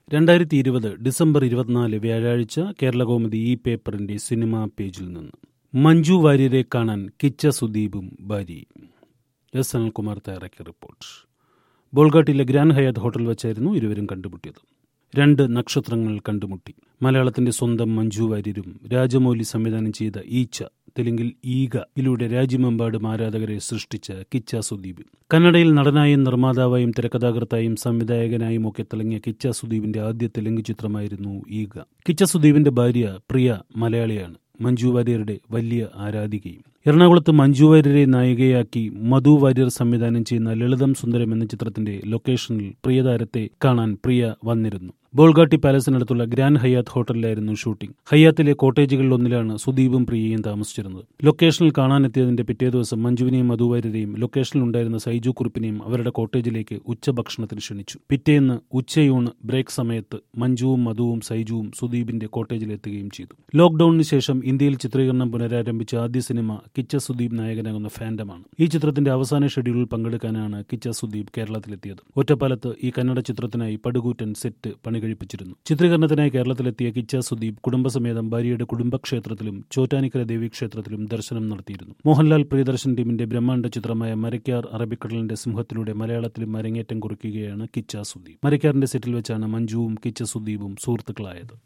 രണ്ടായിരത്തി ഇരുപത് ഡിസംബർ ഇരുപത്തിനാല് വ്യാഴാഴ്ച കേരളകൗമുദി ഈ പേപ്പറിന്റെ സിനിമാ പേജിൽ നിന്ന് മഞ്ജു വാര്യരെ കാണാൻ കിച്ച സുദീപും ഭാര്യയും എസ് അനിൽകുമാർ തയ്യാറാക്കിയ റിപ്പോർട്ട് ബോൾഗാട്ടിലെ ഗ്രാൻഡ് ഹയാത്ത് ഹോട്ടൽ വെച്ചായിരുന്നു ഇരുവരും കണ്ടുമുട്ടിയത് രണ്ട് നക്ഷത്രങ്ങൾ കണ്ടുമുട്ടി മലയാളത്തിന്റെ സ്വന്തം മഞ്ജു വാര്യരും രാജമൗലി സംവിധാനം ചെയ്ത ഈച്ച തെലുങ്കിൽ ഈഗ ഇതിലൂടെ രാജ്യമെമ്പാടും ആരാധകരെ സൃഷ്ടിച്ച കിച്ച സുദീപ് കന്നഡയിൽ നടനായും നിർമ്മാതാവായും തിരക്കഥാകൃത്തായും സംവിധായകനായും ഒക്കെ തിളങ്ങിയ കിച്ച സുദീപിന്റെ ആദ്യ തെലുങ്ക് ചിത്രമായിരുന്നു ഈഗ കിച്ച സുദീപിന്റെ ഭാര്യ പ്രിയ മലയാളിയാണ് മഞ്ജു വാര്യരുടെ വലിയ ആരാധികയും എറണാകുളത്ത് മഞ്ജു വാര്യരെ നായികയാക്കി മധു വാര്യർ സംവിധാനം ചെയ്യുന്ന ലളിതം സുന്ദരം എന്ന ചിത്രത്തിന്റെ ലൊക്കേഷനിൽ പ്രിയതാരത്തെ കാണാൻ പ്രിയ വന്നിരുന്നു ബോൾഗാട്ടി പാലസിനടുത്തുള്ള ഗ്രാൻഡ് ഹയാത്ത് ഹോട്ടലിലായിരുന്നു ഷൂട്ടിംഗ് ഹയാത്തിലെ കോട്ടേജുകളിൽ ഒന്നിലാണ് സുദീപും പ്രിയയും താമസിച്ചിരുന്നത് ലൊക്കേഷനിൽ കാണാനെത്തിയതിന്റെ പിറ്റേ ദിവസം മഞ്ജുവിനെയും മധുവാര്യരെയും ലൊക്കേഷനിൽ ഉണ്ടായിരുന്ന സൈജു കുറിപ്പിനെയും അവരുടെ കോട്ടേജിലേക്ക് ഉച്ചഭക്ഷണത്തിന് ക്ഷണിച്ചു പിറ്റേന്ന് ഉച്ചയൂണ് ബ്രേക്ക് സമയത്ത് മഞ്ജുവും മധുവും സൈജുവും സുദീപിന്റെ കോട്ടേജിലെത്തുകയും ചെയ്തു ലോക്ഡൌണിന് ശേഷം ഇന്ത്യയിൽ ചിത്രീകരണം പുനരാരംഭിച്ച ആദ്യ സിനിമ കിച്ച സുദീപ് നായകനാകുന്ന ഫാൻഡമാണ് ഈ ചിത്രത്തിന്റെ അവസാന ഷെഡ്യൂളിൽ പങ്കെടുക്കാനാണ് കിച്ച സുദീപ് കേരളത്തിലെത്തിയത് ഒറ്റപ്പാലത്ത് ഈ കന്നഡ ചിത്രത്തിനായി പടുകൂറ്റൻ സെറ്റ് പണി കഴിപ്പിച്ചിരുന്നു ചിത്രീകരണത്തിനായി കേരളത്തിലെത്തിയ കിച്ച സുദീപ് കുടുംബസമേതം ഭാര്യയുടെ കുടുംബക്ഷേത്രത്തിലും ചോറ്റാനിക്കര ദേവീക്ഷേത്രത്തിലും ദർശനം നടത്തിയിരുന്നു മോഹൻലാൽ പ്രിയദർശൻ ടീമിന്റെ ബ്രഹ്മാണ്ഡ ചിത്രമായ മരക്കാർ അറബിക്കടലിന്റെ സിംഹത്തിലൂടെ മലയാളത്തിലും അരങ്ങേറ്റം കുറിക്കുകയാണ് കിച്ച സുദീപ് മരക്കാറിന്റെ സെറ്റിൽ വെച്ചാണ് മഞ്ജുവും കിച്ച സുദീപും സുഹൃത്തുക്കളായത്